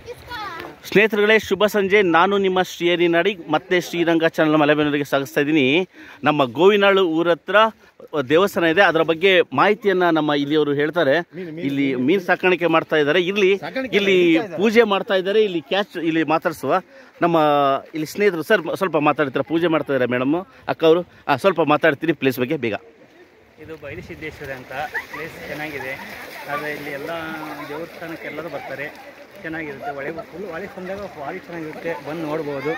ಸ್ನೇಹಿತರುಗಳೇ ಶುಭ ಸಂಜೆ ನಾನು ನಿಮ್ಮ ಶ್ರೀಹರಿ ನಾಡಿ ಮತ್ತೆ ಶ್ರೀರಂಗ ಚಾನಲ್ ಮಲೆಬೆನ್ನೂರಿಗೆ ಸಾಗಿಸ್ತಾ ಇದ್ದೀನಿ ನಮ್ಮ ಗೋವಿನಾಳು ಊರ ಹತ್ರ ದೇವಸ್ಥಾನ ಇದೆ ಅದರ ಬಗ್ಗೆ ಮಾಹಿತಿಯನ್ನ ನಮ್ಮ ಇಲ್ಲಿಯವರು ಹೇಳ್ತಾರೆ ಇಲ್ಲಿ ಮೀನು ಸಾಕಾಣಿಕೆ ಮಾಡ್ತಾ ಇದ್ದಾರೆ ಇಲ್ಲಿ ಇಲ್ಲಿ ಪೂಜೆ ಮಾಡ್ತಾ ಇದ್ದಾರೆ ಇಲ್ಲಿ ಕ್ಯಾಚ್ ಇಲ್ಲಿ ಮಾತಾಡಿಸುವ ನಮ್ಮ ಇಲ್ಲಿ ಸ್ನೇಹಿತರು ಸರ್ ಸ್ವಲ್ಪ ಮಾತಾಡ್ತಾರೆ ಪೂಜೆ ಮಾಡ್ತಾ ಇದ್ದಾರೆ ಮೇಡಮ್ ಅಕ್ಕ ಅವರು ಸ್ವಲ್ಪ ಮಾತಾಡ್ತೀರಿ ಪ್ಲೇಸ್ ಬಗ್ಗೆ ಬೇಗ ಇದು ಬಯಲುಸಿದ್ದೇಶ್ವರ ಅಂತ ಪ್ಲೇಸ್ ಚೆನ್ನಾಗಿದೆ ಆದರೆ ಇಲ್ಲಿ ಎಲ್ಲ ದೇವಸ್ಥಾನಕ್ಕೆ ಎಲ್ಲರೂ ಬರ್ತಾರೆ ಚೆನ್ನಾಗಿರುತ್ತೆ ಹೊಳೆ ಫುಲ್ ಹೊಳೆ ಬಂದಾಗ ಭಾರಿ ಚೆನ್ನಾಗಿರುತ್ತೆ ಬಂದು ನೋಡ್ಬೋದು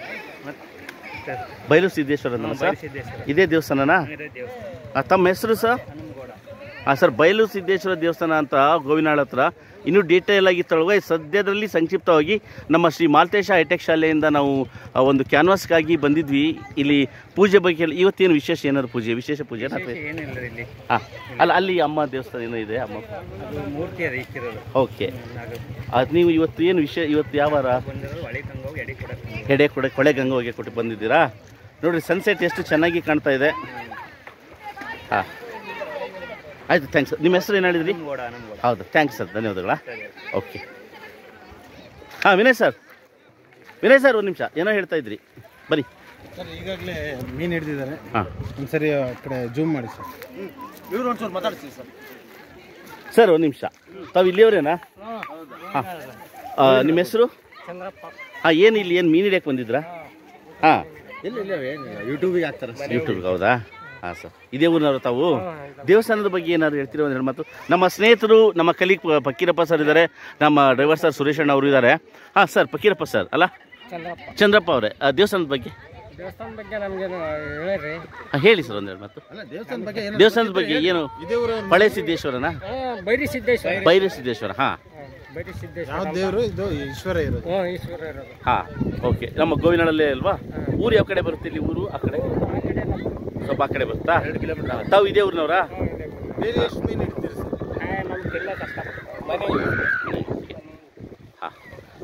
ಮತ್ತೆ ಬಯಲು ಸಿದ್ದೇಶ್ವರ ನಮ್ಮ ಸರ್ ಬಯಲುಸಿದ್ದೇಶ್ವರ ಇದೇ ದೇವಸ್ಥಾನನಾ ಇದೇ ದೇವಸ್ಥಾನ ಆ, ತಮ್ಮ ಹೆಸರು ಸರ್ ಹನುಮಗೌಡ ಹಾಂ ಸರ್ ಬಯಲು ಸಿದ್ದೇಶ್ವರ ದೇವಸ್ಥಾನ ಅಂತ ಗೋವಿನಾಳ ಹತ್ರ ಇನ್ನೂ ಡೀಟೇಲ್ ಆಗಿ ತಳುವ ಸದ್ಯದಲ್ಲಿ ಸಂಕ್ಷಿಪ್ತವಾಗಿ ನಮ್ಮ ಶ್ರೀ ಮಾಲ್ತೇಶ ಹೈಟೆಕ್ ಶಾಲೆಯಿಂದ ನಾವು ಆ, ಒಂದು ಕ್ಯಾನ್ವಾಸ್ಗಾಗಿ ಬಂದಿದ್ವಿ ಇಲ್ಲಿ ಪೂಜೆ ಬಗ್ಗೆ ಎಲ್ಲ- ಇವತ್ತೇನು ವಿಶೇಷ ಏನಾದ್ರು ಪೂಜೆ ವಿಶೇಷ ಪೂಜೆ ವಿಶೇಷ ಏನಿಲ್ಲ ಇಲ್ಲಿ ಹಾಂ ಅಲ್ಲ ಅಲ್ಲಿ ಅಮ್ಮ ದೇವಸ್ಥಾನ ಏನೋ ಇದೆ ಅಮ್ಮ ಅದು ಮೂರ್ತಿ ಅದು ಇಕ್ಕಿರೋದು ಓಕೆ ಅದು ಅದು ನೀವು ಇವತ್ತು ಏನು ವಿಷಯ ಇವತ್ತು ಯಾವ ವಾರ ಬಂದಿರೋದು ಹೊಳೆ ತಂಗೋಗಿ ಎಡೆ ಕೊಡಕ್ಕೆ ಹೆಡೆ ಕೊಡೆ ಕೊಳೆ ಗಂಗೋಗೆ ಕೊಟ್ಟು ಬಂದಿದ್ದೀರಾ ನೋಡಿರಿ ಸನ್ಸೆಟ್ ಎಷ್ಟು ಚೆನ್ನಾಗಿ ಕಾಣ್ತಾ ಇದೆ ಹಾಂ ಆಯಿತು ಥ್ಯಾಂಕ್ಸ್ ನಿಮ್ಮ ಹೆಸರು ಏನು ಹೇಳಿದ್ರಿ ಹನುಮಗೌಡ ಹನುಮಗೌಡ ಹೌದು ಥ್ಯಾಂಕ್ಸ್ ಸರ್ ಧನ್ಯವಾದಗಳ ಸರಿ ಓಕೆ ಹಾಂ ವಿನಯ್ ಸರ್ ವಿನಯ್ ಸರ್ ಒಂದು ನಿಮಿಷ ಏನೋ ಹೇಳ್ತಾ ಇದ್ರಿ ಬನ್ನಿ ಸರ್ ಈಗಾಗಲೇ ಮೀನು ಹಿಡಿದಿದ್ದಾರೆ ಹಾಂ ಒಂದ್ಸರಿ ಆ ಕಡೆ ಜೂಮ್ ಮಾಡಿ ಸರ್ ಇವ್ರು ಒಂಚೂರು ಮಾತಾಡ್ತೀವಿ ಸರ್ ಸರ್ ಒಂದು ನಿಮಿಷ ತಾವು ಇಲ್ಲಿಯವರೇನಾ ಹಾಂ ನಿಮ್ಮ ಹೆಸರು ಚಂದ್ರಪ್ಪ ಹಾಂ ಏನು ಇಲ್ಲಿ ಏನು ಮೀನು ಹಿಡಿಯಕ್ಕೆ ಬಂದಿದ್ರಾ ಹಾಂ ಇಲ್ಲ ಇಲ್ಲ ಏನಿಲ್ಲ ಯೂಟ್ಯೂಬಿಗೆ ಹಾಕ್ತಾರೆ ಸರ್ ಯೂಟ್ಯೂಬ್ಗೆ ಹೌದಾ ಹಾಂ ಸರ್ ಇದೇ ಊರಿನವರು ತಾವು ದೇವಸ್ಥಾನದ ಬಗ್ಗೆ ಏನಾದ್ರು ಹೇಳ್ತೀರಾ ಒಂದು ಎರಡು ಮಾತು ನಮ್ಮ ಸ್ನೇಹಿತರು ನಮ್ಮ ಕಲೀಗ್ ಫಕೀರಪ್ಪ ಸರ್ ಇದ್ದಾರೆ ನಮ್ಮ ಡ್ರೈವರ್ ಸರ್ ಸುರೇಶ್ ಅಣ್ಣ ಅವರು ಇದ್ದಾರೆ ಹಾಂ ಸರ್ ಫಕೀರಪ್ಪ ಸರ್ ಅಲ್ಲ ಚಂದ್ರಪ್ಪ ಚಂದ್ರಪ್ಪ ಅವರೇ ದೇವಸ್ಥಾನದ ಬಗ್ಗೆ ದೇವಸ್ಥಾನ ಬಗ್ಗೆ ನಮಗೇನು ಹೇಳಿರಿ ಹಾಂ ಹೇಳಿ ಸರ್ ಒಂದೆರಡು ಮಾತು ಅಲ್ಲ ದೇವಸ್ಥಾನ ಬಗ್ಗೆ ಏನು ದೇವಸ್ಥಾನದ ಬಗ್ಗೆ ಏನು ಇದೇ ಊರು ಹೊಳೆ ಸಿದ್ದೇಶ್ವರನ ಬೈರಿ ಸಿದ್ದೇಶ್ವರ ಬೈರೆ ಸಿದ್ದೇಶ್ವರ ಹಾಂ ಬೈರಿ ಸಿದ್ದೇಶ್ವರ ಯಾವ ದೇವರು ಇದು ಈಶ್ವರ ಇರೋದು ಹ್ಞೂ ಈಶ್ವರ ಇರೋದು ಹಾಂ ಓಕೆ ನಮ್ಮ ಗೋವಿನಳಲ್ಲೇ ಅಲ್ವಾ ಊರು ಯಾವ ಕಡೆ ಬರುತ್ತೆ ಇಲ್ಲಿ ಊರು ಆ ಕಡೆ ಆ ಕಡೆ ನಮ್ಮ ಸ್ವಲ್ಪ ಆ ಕಡೆ ಬರುತ್ತಾ ತಾವು ಇದೇ ಊರಿನವರಾ ಬೇರೆ ಎಷ್ಟು ಮೀನು ಹಿಡಿತೀರಿ ಸರ್ ನಮ್ಗೆಲ್ಲ ಕಷ್ಟ ಮನೆ ಹಾಂ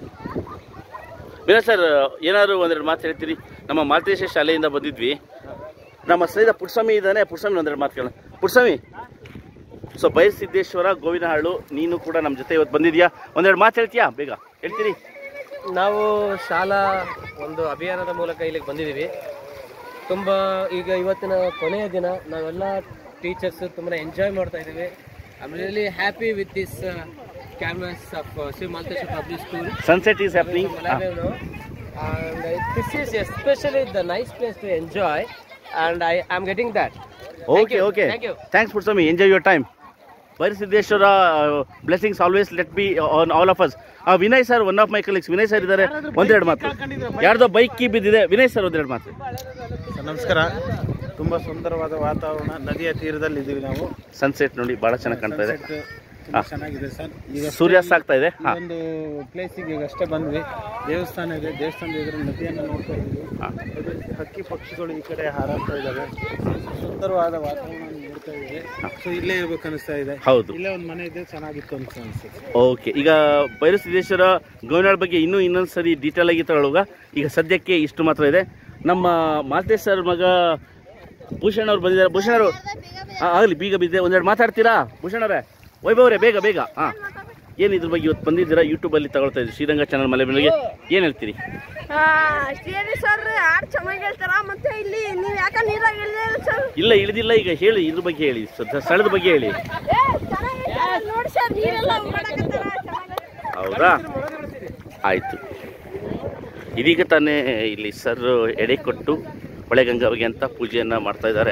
ವಿನಯ್ ಸರ್ ಏನಾದ್ರು ಒಂದೆರಡು ಮಾತು ಹೇಳ್ತೀರಿ ನಮ್ಮ ಮಾಲ್ತೇಶ ಶಾಲೆಯಿಂದ ಬಂದಿದ್ವಿ ನಮ್ಮ ಸ್ನೇಹಿತ ಪುಟ್ಸ್ವಾಮಿ ಇದ್ದಾನೆ ಪುಟ್ಸ್ವಾಮಿ ಒಂದೆರಡು ಮಾತು ಕೇಳೋಣ ಪುಟ್ಸ್ವಾಮಿ ಸೊ ಬೈಸಿದ್ದೇಶ್ವರ ಗೋವಿನಹಾಳು ನೀನು ಕೂಡ ನಮ್ಮ ಜೊತೆ ಇವತ್ತು ಬಂದಿದ್ಯಾ ಒಂದೆರಡು ಮಾತು ಹೇಳ್ತೀಯಾ ಬೇಗ ಹೇಳ್ತೀರಿ ನಾವು ಶಾಲಾ ಒಂದು ಅಭಿಯಾನದ ಮೂಲಕ ಇಲ್ಲಿಗೆ ಬಂದಿದ್ದೀವಿ ತುಂಬ ಈಗ ಇವತ್ತಿನ ಕೊನೆಯ ದಿನ ನಾವೆಲ್ಲ ಟೀಚರ್ಸ್ ತುಂಬ ಎಂಜಾಯ್ ಮಾಡ್ತಾ ಇದ್ದೀವಿ I am really happy with this canvas of Shri Malteshwara public school sunset is happening and this is especially the nice place to enjoy and I am getting that. Okay you. Okay Thank you. Thanks Puttaswamy enjoy your time Byrasiddeshwara blessings always let be on all of us Vinay sir one of my colleagues Vinay sir ಇದ್ದಾರೆ ಒಂದೆರಡು ಮಾತು ಯಾರ್ದೋ bike key ಬಿದ್ದಿದೆ Vinay sir ಒಂದೆರಡು ಮಾತು sir ನಮಸ್ಕಾರ ತುಂಬ ಸುಂದರವಾದ ವಾತಾವರಣ ನದಿಯ ತೀರದಲ್ಲಿ ಇದ್ದೀವಿ ನಾವು ಸನ್ಸೆಟ್ ನೋಡಿ ಭಾಳ ಚೆನ್ನಾಗಿ ಕಾಣ್ತಾ ಇದೆ Sunset ತುಂಬಾ ಚೆನ್ನಾಗಿದೆ ಸರ್ ಈಗ ಸೂರ್ಯಾಸ್ತ ಆಗ್ತಾ ಇದೆ ಹಾಂ ಒಂದು ಪ್ಲೇಸಿಗೆ ಈಗ ಅಷ್ಟೇ ಬಂದ್ವಿ ದೇವಸ್ಥಾನ ಇದೆ ದೇವಸ್ಥಾನದ ಎದುರು ನದಿಯನ್ನು ನೋಡ್ತಾ ಇದ್ದೀವಿ ಹಾಂ ಅದೇ ರೀತಿ ಹಕ್ಕಿ ಪಕ್ಷಿಗಳು ಈ ಕಡೆ ಹಾರಾಡ್ತಾ ಇದ್ದಾವೆ ಸುಂದರವಾದ ವಾತಾವರಣ ನೋಡ್ತಾ ಇದ್ದೀವಿ ಸೊ ಇಲ್ಲೇ ಇರ್ಬೇಕು ಅನಿಸ್ತಾ ಇದೆ ಹೌದು ಇಲ್ಲೇ ಒಂದು ಮನೆ ಇದೆ ಚೆನ್ನಾಗಿತ್ತು ಅಂತ ಅನಿಸುತ್ತೆ ಓಕೆ ಈಗ ಬೈರಸಿದ್ದೇಶ್ವರ ಗೋವಿನಾಳ ಬಗ್ಗೆ ಇನ್ನೂ ಇನ್ನೊಂದು ಸರಿ ಡೀಟೇಲ್ ಆಗಿ ತಗೊಳ್ಳುವಾಗ ಈಗ ಸದ್ಯಕ್ಕೆ ಇಷ್ಟು ಮಾತ್ರ ಇದೆ ನಮ್ಮ ಮಾಲ್ತೇಶ್ ಸರ್ ಮಗ ಭೂಷಣ್ ಅವ್ರು ಬಂದಿದ್ದಾರೆ ಭೂಷಣ್ ಅವರು ಆಗಲಿ ಬೀಗ ಬಿದ್ದೆ ಒಂದೆರಡು ಮಾತಾಡ್ತೀರಾ ಭೂಷಣ್ ಅವರೇ ವೈಭವ್ರೆ ಬೇಗ ಬೇಗ ಹಾಂ ಏನು ಇದ್ರ ಬಗ್ಗೆ ಇವತ್ತು ಬಂದಿದ್ದೀರಾ ಯೂಟ್ಯೂಬಲ್ಲಿ ತಗೊಳ್ತಾ ಇದ್ದೀವಿ ಶ್ರೀರಂಗ ಚಾನಲ್ ಮಲೆ ಬೆಳಗ್ಗೆ ಏನು ಹೇಳ್ತೀರಿ ಶ್ರೀಹರಿ ಸರ್ ಹಾಡು ಚೆನ್ನಾಗಿ ಹೇಳ್ತಾರ ಮತ್ತೆ ಇಲ್ಲಿ ನೀವು ಯಾಕೆ ನೀರಾಗ ಇಳಿದಿಲ್ಲ ಸರ್ ಇಲ್ಲ ಇಳಿದಿಲ್ಲ ಈಗ ಹೇಳಿ ಇದ್ರ ಬಗ್ಗೆ ಹೇಳಿ ಸ- ಸ್ಥಳದ ಬಗ್ಗೆ ಹೇಳಿ ಏ ಚೆನ್ನಾಗೈತೆ ನೋಡಿ ಸರ್ ನೀರೆಲ್ಲ ಓಡಾಕತ್ತಾರ ಚೆನ್ನಾಗೈತೆ. ಹೌದಾ ಆಯಿತು ಇದೀಗ ತಾನೇ ಇಲ್ಲಿ ಸರ್ ಎಡೆ ಕೊಟ್ಟು ಹೊಳೆಗಂಗಾವಿಗೆ ಅಂತ ಪೂಜೆಯನ್ನು ಮಾಡ್ತಾ ಇದ್ದಾರೆ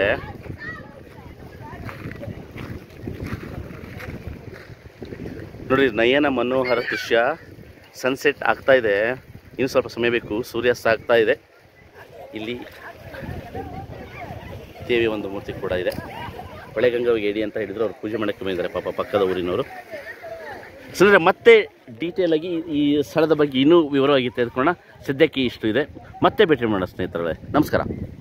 ನೋಡಿ ನಯನ ಮನೋಹರ ದೃಶ್ಯ ಸನ್ಸೆಟ್ ಆಗ್ತಾ ಇದೆ ಇನ್ನು ಸ್ವಲ್ಪ ಸಮಯ ಬೇಕು ಸೂರ್ಯಾಸ್ತ ಆಗ್ತಾ ಇದೆ ಇಲ್ಲಿ ದೇವಿಯ ಒಂದು ಮೂರ್ತಿ ಕೂಡ ಇದೆ ಹೊಳೆಗಂಗಾವಿಗೆ ಎಡಿ ಅಂತ ಹೇಳಿದ್ರು ಅವ್ರು ಪೂಜೆ ಮಾಡೋಕ್ಕೆ ಬಂದಿದ್ದಾರೆ ಪಾಪ ಪಕ್ಕದ ಊರಿನವರು ಸ್ನೇಹಿತರೆ ಮತ್ತೆ ಡೀಟೇಲ್ ಆಗಿ ಈ ಸ್ಥಳದ ಬಗ್ಗೆ ಇನ್ನೂ ವಿವರವಾಗಿ ತೆಗೆದುಕೊಳ್ಳೋಣ ಸದ್ಯಕ್ಕೆ ಇಷ್ಟು ಇದೆ ಮತ್ತೆ ಭೇಟಿ ಮಾಡೋಣ ಸ್ನೇಹಿತರೆ ನಮಸ್ಕಾರ